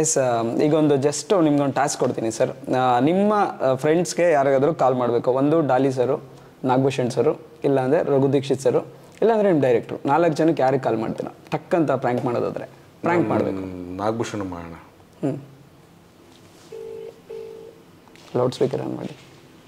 S ಈಗ ಒಂದು just ನಿಮ್ಗೊಂದು ಟಾಸ್ಕ್ ಕೊಡ್ತೀನಿ ಸರ್ ನಿಮ್ಮ ಫ್ರೆಂಡ್ಸ್ಗೆ ಯಾರಿಗಾದರೂ ಕಾಲ್ ಮಾಡಬೇಕು ಒಂದು ಡಾಲಿ ಸರು ನಾಗಭೂಷಣ್ ಸರು ಇಲ್ಲಾಂದರೆ ರಘು ದೀಕ್ಷಿತ್ ಸರು ಇಲ್ಲಾಂದರೆ ನಿಮ್ಮ ಡೈರೆಕ್ಟ್ರು ನಾಲ್ಕು ಜನಕ್ಕೆ ಯಾರಿಗೆ ಕಾಲ್ ಮಾಡ್ತೀರಾ ಟಕ್ ಅಂತ ಪ್ರ್ಯಾಂಕ್ ಮಾಡೋದಾದ್ರೆ ಪ್ರ್ಯಾಂಕ್ ಮಾಡಬೇಕು ನಾಗಭೂಷಣ ಮಾಡೋಣ ಹ್ಞೂ ಲೌಡ್ ಸ್ಪೀಕರ್ ಆನ್ ಮಾಡಿ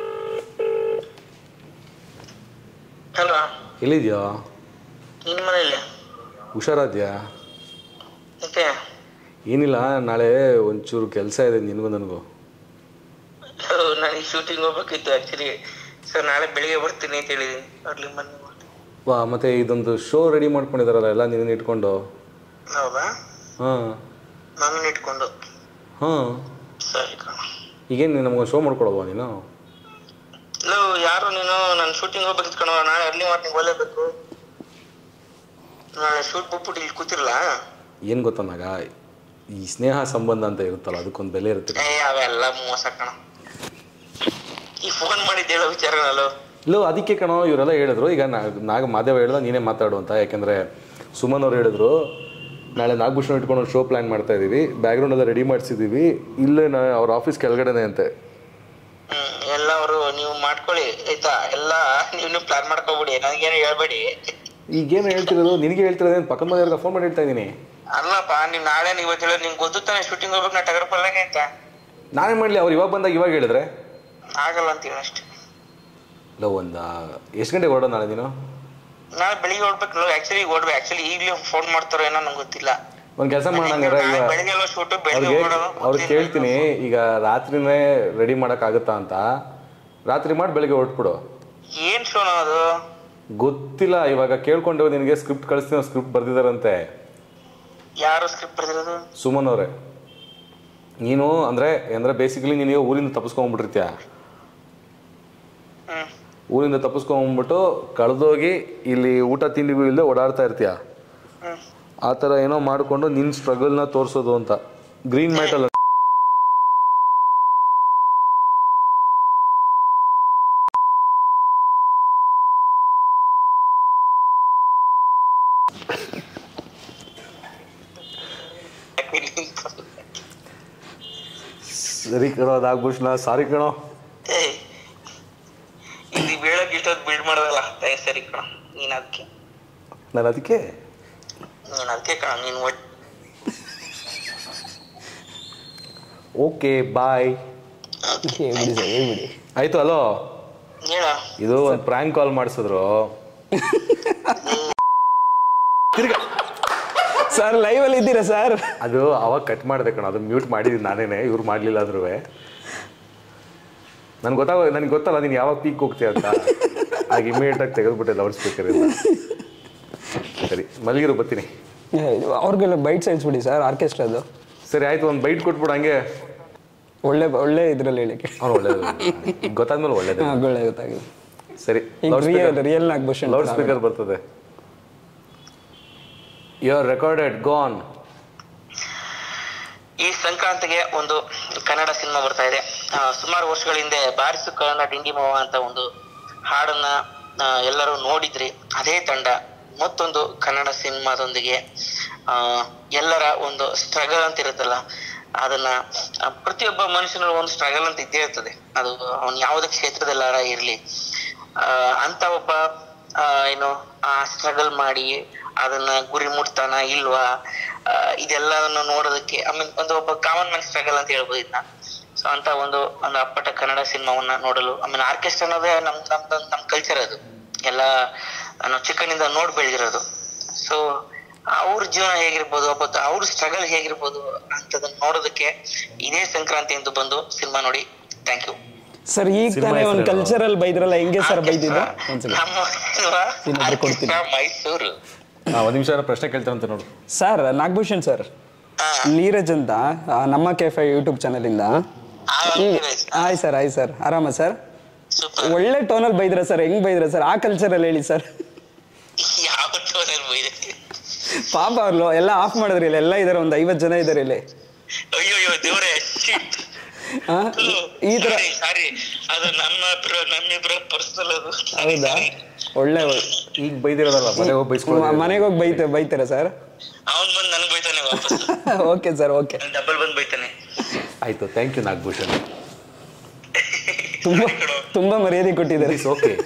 ಹಲೋ ಎಲ್ಲಿದ್ಯಾ ನಿನ್ನ ಮನೇಲಿ ಹುಷಾರಾದ್ಯಾ ಮತ್ತೆ ಏನಿಲ್ಲ ನಾಳೆ ಒಂಚೂರು ಕೆಲಸ ಇದೆ ನಿನಗೂ ನನಗೂ ನನಗೆ ಶೂಟಿಂಗ್ ಹೋಗ್ಬೇಕಿತ್ತು ಆ್ಯಕ್ಚುಲಿ ಸರ್ ನಾಳೆ ಬೆಳಿಗ್ಗೆ ಬರ್ತೀನಿ ಅಂತ ಹೇಳಿದ್ದೀನಿ ಅರ್ಲಿ ಮೊನ್ನೆ ವಾ ಮತ್ತೆ ಇದೊಂದು ಶೋ ರೆಡಿ ಮಾಡ್ಕೊಂಡಿದಾರಲ್ಲ ಎಲ್ಲ ನಿನ್ನ ಇಟ್ಕೊಂಡು ಹೌದಾ ಹಾಂ ನನ್ನನ್ನು ಇಟ್ಕೊಂಡು ಹಾಂ ಸರಿ ಕಣ ಈಗೇನು ನಮ್ಗೊಂದು ಶೋ ಮಾಡ್ಕೊಡಲ್ವಾ ನೀನು ಲೋ ಯಾರು ನೀನು ನಾನು ಶೂಟಿಂಗ್ ಹೋಗ್ಬೇಕಿತ್ತು ಕಣೋ ನಾಳೆ ಅರ್ಲಿ ಮಾರ್ನಿಂಗ್ ಹೋಗ್ಲೇಬೇಕು ನಾಳೆ ಶೂಟ್ ಬಿಟ್ಬಿಟ್ಟು ಇಲ್ಲಿ ಕೂತಿರಲ್ಲ ಏನು ಗೊತ್ತಾ ನಾಗ ಈ ಸ್ನೇಹ ಸಂಬಂಧ ಅಂತ ಇರುತ್ತಲ್ಲ ಅದಕ್ಕೊಂದು ಬೆಲೆ ಇರುತ್ತೆ ಏ ಅವೆಲ್ಲ ಮೋಸ ಕಣ ಈ ಫೋನ್ ಮಾಡಿದ್ದು ಹೇಳೋ ವಿಚಾರನಲ್ಲೋ ಇಲ್ಲ ಅದಕ್ಕೆ ಕಣೋ ಇವರೆಲ್ಲ ಹೇಳಿದ್ರು ಈಗ ನಾ- ನಾಗ ಮಾದೇವ ಹೇಳ್ದ ನೀನೇ ಮಾತಾಡು ಅಂತ ಯಾಕೆಂದರೆ ಸುಮನ್ ಅವ್ರು ಹೇಳಿದ್ರು ನಾಳೆ ನಾಗಭೂಷಣ ಇಟ್ಕೊಂಡು ಶೋ ಪ್ಲ್ಯಾನ್ ಮಾಡ್ತಾ ಇದ್ದೀವಿ ಬ್ಯಾಕ್ಗ್ರೌಂಡ್ ಎಲ್ಲ ರೆಡಿ ಮಾಡಿಸಿದ್ದೀವಿ ಇಲ್ಲೇ ನಾ ಅವ್ರ ಆಫೀಸ್ ಕೆಳಗಡೆನೆ ಅಂತೆ ಹ್ಮ್ ಎಲ್ಲ ಅವರು ನೀವು ಮಾಡ್ಕೊಳ್ಳಿ ಆಯ್ತಾ ಎಲ್ಲ ನೀವು ಪ್ಲಾನ್ ಮಾಡ್ಕೊಬಿಡಿ ನನಗೇನು ಹೇಳ್ಬೇಡಿ ಈಗೇನು ಹೇಳ್ತಿರೋದು ನಿನಗೆ ಹೇಳ್ತಿರೋದೇನು ಪಕ್ಕದ ಮನೆಯವ್ರಿಗೆ ಫೋನ್ ಮಾಡಿ ಹೇಳ್ತಾ ಇದ್ದೀನಿ ಅಲ್ಲಪ್ಪ ನೀವು ನಾಳೆ ನೀವು ಇವತ್ತು ಹೇಳೋದು ನಿಂಗೆ ಗೊತ್ತು ತಾನೆ ಶೂಟಿಂಗ್ ಹೋಗ್ಬೇಕು ನಾ ಟಗರ್ ಪಲ್ಲಾಗೆ ಅಂತ ನಾನೇ ಮಾಡಲಿ ಅವ್ರು ಇವಾಗ ಬಂದಾಗ ಇವಾಗ ಹೇಳಿದ್ರೆ ಆಗಲ್ಲ ಅಂತೀವಿ ಅಷ್ಟೇ ಇಲ್ಲ ಒಂದು ಎಷ್ಟು ಗಂಟೆಗೆ ಹೊರಡೋ ನಾಳೆ ನೀನು ನಾಳೆ ಬೆಳಿಗ್ಗೆ ಹೊಡ್ಬೇಕು ಆಕ್ಚುಲಿ ಓಡ್ಬೇಕು ಆಕ್ಚುಲಿ ಈಗಲೇ ಫೋನ್ ಮಾಡ್ತಾರೋ ಏನೋ ನಂಗೆ ಗೊತ್ತಿಲ್ಲ ಒಂದು ಕೆಲಸ ಮಾಡಂಗಾರ ನಾಳೆ ಈಗ ಬೆಳಿಗ್ಗೆ ಎಲ್ಲ ಶೂಟು ಬೆಳಿಗ್ಗೆ ಅವ್ರಿಗೆ ಓಡೋದು ಅವ್ರಿಗೆ ಕೇಳ್ತೀನಿ ಈಗ ರಾತ್ರಿನೇ ರೆಡಿ ಮಾಡೋಕ್ಕಾಗುತ್ತಾ ಅಂತ ರಾತ್ರಿ ಮಾಡಿ ಬೆಳಿಗ್ಗೆ ಹೊರಟ್ಬಿಡು ಏನ್ ಶೋನ ಅದು ಗೊತ್ತಿಲ್ಲ ಇವಾಗ ಕೇಳ್ಕೊಂಡು ನಿನಗೆ ಸ್ಕ್ರಿಪ್ಟ್ ಕಳಿಸ್ತೀನಿ ಸ್ಕ್ರಿಪ್ಟ್ ಬರ್ದಿದಾರಂತೆ ಯಾರು ಸ್ಕ್ರಿಪ್ಟ್ ಬರ್ದಿರೋದು ಸುಮನ್ ಅವರೇ ನೀನು ಅಂದರೆ ಅಂದರೆ ಬೇಸಿಕಲಿ ನೀನು ಊರಿಂದ ತಪ್ಪಿಸ್ಕೊಂಡ್ಬಿಟ್ಟಿರ್ತೀಯ ಹ್ಮ್ ಊರಿಂದ ತಪ್ಪಿಸ್ಕೊಂಡ್ಬಿಟ್ಟು ಕಳೆದೋಗಿ ಇಲ್ಲಿ ಊಟ ತಿಂಡಿಗೂ ಇಲ್ಲದೆ ಓಡಾಡ್ತಾ ಇರ್ತೀಯ ಹ್ಮ್ ಆ ಥರ ಏನೋ ಮಾಡಿಕೊಂಡು ನಿನ್ನ ಸ್ಟ್ರಗಲ್ನ ತೋರಿಸೋದು ಅಂತ ಗ್ರೀನ್ ಮ್ಯಾಟಲ್ ಸರಿ ಕಣೋ ಅದಾಗ್ಭೂಷಣ ಸಾರಿ ಕಣೋ ಏಯ್ ಇದು ಬೀಳಕ್ ಇಷ್ಟೊತ್ತು ಬಿಲ್ಡ್ ಮಾಡೋದಲ್ಲ ಏ, ಸರಿ ಕಣ ನೀನ್ ಅದಕ್ಕೆ ನಾನು ಅದಕ್ಕೆ ನೀನ್ ಅದಕ್ಕೆ ಕಣ ನೀನ್ ಒಟ್ ಓಕೆ ಬಾಯ್ ಹೇಳ್ಬಿಡಿ ಸರ್ ಹೇಳ್ಬಿಡಿ ಹೇಳ ಆಯಿತು ಹಲೋ ಇದು ಒಂದು ಪ್ರ್ಯಾಂಕ್ ಕಾಲ್ ಮಾಡಿಸಿದ್ರು ಸರ್ ಲೈವಲ್ಲಿ ಇದ್ದೀರಾ ಸರ್ ಅದು ಅವಾಗ ಕಟ್ ಮಾಡಿದೆ ಕಣ ಅದು ಮ್ಯೂಟ್ ಮಾಡಿದ್ದೀನಿ ನಾನೇನೆ ಇವ್ರು ಮಾಡಲಿಲ್ಲ ಆದ್ರೂ ನನ್ಗೆ ಗೊತ್ತಾಗ ನನಗೆ ಗೊತ್ತಲ್ಲ ನೀನು ಯಾವಾಗ ಪೀಕ್ ಹೋಗ್ತೀಯ ಅಂತ ಆಗ ಇಮಿಡಿಯೇಟಾಗಿ ತೆಗೆದ್ಬಿಟ್ಟೆ ಲೌಡ್ ಸ್ಪೀಕರ್ ಇಲ್ಲ ಸರಿ ಮಲಗಿರು ಬರ್ತೀನಿ ಅವ್ರಿಗೆಲ್ಲ ಬೈಟ್ ಸೈನ್ಸ್ ಬಿಡಿ ಸರ್ ಆರ್ಕೆಸ್ಟ್ರಾದು ಸರಿ ಆಯ್ತು ಒಂದು ಬೈಟ್ ಕೊಟ್ಬಿಡು ಹಂಗೆ ಒಳ್ಳೆ ಒಳ್ಳೆ ಇದ್ರಲ್ಲಿ ಹೇಳಿಕೆ ಅವ್ನು ಒಳ್ಳೇದು ಈಗ ಗೊತ್ತಾದ್ಮೇಲೆ ಒಳ್ಳೇದು ಹಾಂ ಒಳ್ಳೆ ಗೊತ್ತಾಗಿದೆ ಸರಿ ಈಗ real real Nagabhushan loud speaker ಬರ್ತದೆ ಯು ಆರ್ ರೆಕಾರ್ಡೆಡ್ ಗಾನ್ ಈ ಸಂಕ್ರಾಂತಿಗೆ ಒಂದು ಕನ್ನಡ ಸಿನಿಮಾ ಬರ್ತಾ ಇದೆ ಆ, ಸುಮಾರು ವರ್ಷಗಳ ಹಿಂದೆ ಬಾರಿಸು ಕನ್ನಡ ಡಿಂಡಿ ಮಾವ ಅಂತ ಒಂದು ಹಾಡನ್ನ ಆ, ಎಲ್ಲರೂ ನೋಡಿದ್ರಿ ಅದೇ ತಂಡ ಮತ್ತೊಂದು ಕನ್ನಡ ಸಿನಿಮಾದೊಂದಿಗೆ ಆ, ಎಲ್ಲರ ಒಂದು ಸ್ಟ್ರಗಲ್ ಅಂತ ಇರುತ್ತಲ್ಲ ಅದನ್ನ ಆ, ಪ್ರತಿಯೊಬ್ಬ ಮನುಷ್ಯನ ಒಂದು ಸ್ಟ್ರಗಲ್ ಅಂತ ಇದ್ದೇ ಇರ್ತದೆ ಅದು ಅವನ್ ಯಾವುದೇ ಕ್ಷೇತ್ರದಲ್ಲಾರ ಇರ್ಲಿ ಆ, ಅಂತ ಒಬ್ಬ ಆ, ಏನು ಆ ಸ್ಟ್ರಗಲ್ ಮಾಡಿ ಅದನ್ನ ಗುರಿ ಮುಟ್ತಾನ ಇಲ್ವಾ ಆ, ಇದೆಲ್ಲವನ್ನು ನೋಡೋದಕ್ಕೆ ಆಮೇಲೆ ಒಂದು ಒಬ್ಬ ಕಾಮನ್ ಮ್ಯಾನ್ ಸ್ಟ್ರಗಲ್ ಅಂತ ಹೇಳ್ಬೋದು ಇದನ್ನ ಸೊ ಅಂತ ಒಂದು ಒಂದು ಅಪ್ಪಟ ಕನ್ನಡ ಸಿನಿಮಾವನ್ನ ನೋಡಲು ಆಮೇಲೆ ಆರ್ಕೆಸ್ಟ್ರಾ ಅನ್ನೋದೇ ನಮ್ ನಮ್ದು ನಮ್ ಕಲ್ಚರ್ ಅದು ಎಲ್ಲ ನಾವು ಚಿಕ್ಕನಿಂದ ನೋಡ್ ಬೆಳೆದಿರೋದು ಸೊ ಅವ್ರ ಜೀವನ ಹೇಗಿರ್ಬೋದು ಒಬ್ಬ ಅವ್ರ ಸ್ಟ್ರಗಲ್ ಹೇಗಿರ್ಬೋದು ಅಂತದನ್ನ ನೋಡೋದಕ್ಕೆ ಇದೇ ಸಂಕ್ರಾಂತಿ ಅಂತ ಬಂದು ಸಿನಿಮಾ ನೋಡಿ ಥ್ಯಾಂಕ್ ಯು ಸರ್ ಈಗ ತಾನೇ ಒಂದು ಕಲ್ಚರಲ್ ಬೈದ್ರಲ್ಲ ಹೆಂಗೆ ಸರ್ ಬೈದಿದ್ದು ಒಂದ್ಸಲ ನಮ್ಮ ಸಿನಿಮಾ ಇನ್ನೊಬ್ರು ಕೊಡ್ತೀನಿ. ಆರ್ಕೆಸ್ಟ್ರಾ ಮೈಸೂರು ಒಂದು ನಿಮಿಷ ಪ್ರಶ್ನೆ ಕೇಳ್ತಾರಂತೆ ನೋಡು ಸರ್ ನಾಗಭೂಷಣ್ ಸರ್ ಹಾ ನೀರಜ್ ಅಂತ ಆ, ನಮ್ಮ ಕೆಫೆ ಯೂಟ್ಯೂಬ್ ಚಾನಲಿಂದ ಆಯ್ ಸರ್ ಆಯ್ ಸರ್ ಆರಾಮ ಸರ್ ಸೂಪರ್ ಒಳ್ಳೆ ಟೋನಲ್ಲಿ ಬೈದ್ರ ಸರ್ ಹೆಂಗ್ ಬೈದ್ರ ಸರ್ ಆ ಕಲ್ಚರಲ್ಲಿ ಹೇಳಿ ಸರ್ ಯಾವ ಟೋನಲ್ಲಿ ಬೈದೆ ಪಾಪ ಅವ್ರು ಎಲ್ಲ ಆಫ್ ಮಾಡಿದ್ರಿ ಇಲ್ಲಿ ಎಲ್ಲ ಇದಾರೆ ಒಂದು ಐವತ್ತು ಜನ ಇದಾರೆ ಇಲ್ಲಿ ಅಯ್ಯೋ ದೇವ್ರೆ ಆ, ಈ ತರ ಸಾರಿ ಅದು ನಮ್ಮ ಬ್ರೋ ನಮ್ಮಿಬ್ರ ಪರ್ಸನಲ್ ಅದು ಹೌದಾ ಒಳ್ಳೆ ಈಗ ಬೈದಿರೋದಲ್ಲ ಮನೆ ಹೋಗಿ ಬೈಸ್ಕೊಳ್ಳೋದು ಮನೆಗೆ ಹೋಗಿ ಬೈತೆ ಬೈತೀರಾ ಸರ್ ಅವ್ನ್ ಬಂದ್ ನನಗ್ ಬೈತಾನೆ ವಾಪಸ್ ಓಕೆ ಸರ್ ಓಕೆ ಡಬಲ್ ಬಂದ್ ಬೈತಾನೆ ಆಯ್ತು ಥ್ಯಾಂಕ್ ಯು ನಾಗಭೂಷಣ್ ತುಂಬ ತುಂಬ ಮರ್ಯಾದೆ ಕೊಟ್ಟಿದ್ದಾರೆ ಇಟ್ಸ್ ಓಕೆ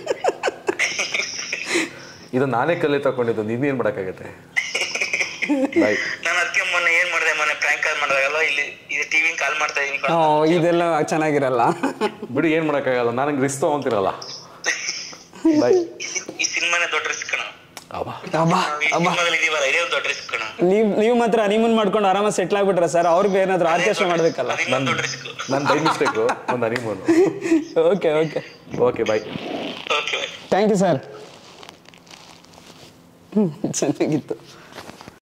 ಇದು ನಾನೇ ಕಲೆ ತಗೊಂಡಿದ್ದು ನೀವೇನು ಮಾಡೋಕ್ಕಾಗತ್ತೆ ಬಾಯ್ ನಾನು ಅದಕ್ಕೆ ಮೊನ್ನೆ ಏನ್ ಮಾಡಿದೆ ಮೊನ್ನೆ ಪ್ರ್ಯಾಂಕ್ ಕಾಲ್ ಮಾಡಿದಾಗಲ್ಲ ಇಲ್ಲಿ ಇದು ಟಿವಿ ಕಾಲ್ ಮಾಡ್ತಾ ಇದೀನಿ ಕಣೋ. ಹ್ಞೂ ಇದೆಲ್ಲ ಚೆನ್ನಾಗಿರಲ್ಲ ಬಿಡಿ ಏನು ಮಾಡೋಕ್ಕಾಗಲ್ಲ ನನಗೆ ರಿಸ್ಕ್ ತೊಗೊಂತಿರಲ್ಲ ಬಾಯ್ ಈ ಸಿನಿಮಾನೇ ದೊಡ್ಡ ರಿಸ್ಕ್ ಕಣ ಅವ ಅಬ್ಬಾ ಈ ಸಿನಿಮಾದಲ್ಲಿ ಇದೀವಲ್ಲ ಇದೇ ಒಂದು ದೊಡ್ಡ ರಿಸ್ಕ್ ಕಣ ನೀವು ನೀವು ಮಾತ್ರ ಹನಿಮೂನ್ ಮಾಡ್ಕೊಂಡು ಆರಾಮಾಗಿ ಸೆಟ್ಲ್ ಆಗ್ಬಿಟ್ರೆ ಸರ್ ಅವ್ರಿಗೆ ಏನಾದ್ರು ಆರ್ಕೆಸ್ಟ್ರಾ ಮಾಡಬೇಕಲ್ಲ ಅದು ಇನ್ನೊಂದು ದೊಡ್ಡ ರಿಸ್ಕ್ ನನ್ನ ಬೈ ಮಿಸ್ಟೇಕು ಒಂದು honeymoon okay okay okay bye okay bye thank you sir ಚೆನ್ನಾಗಿತ್ತು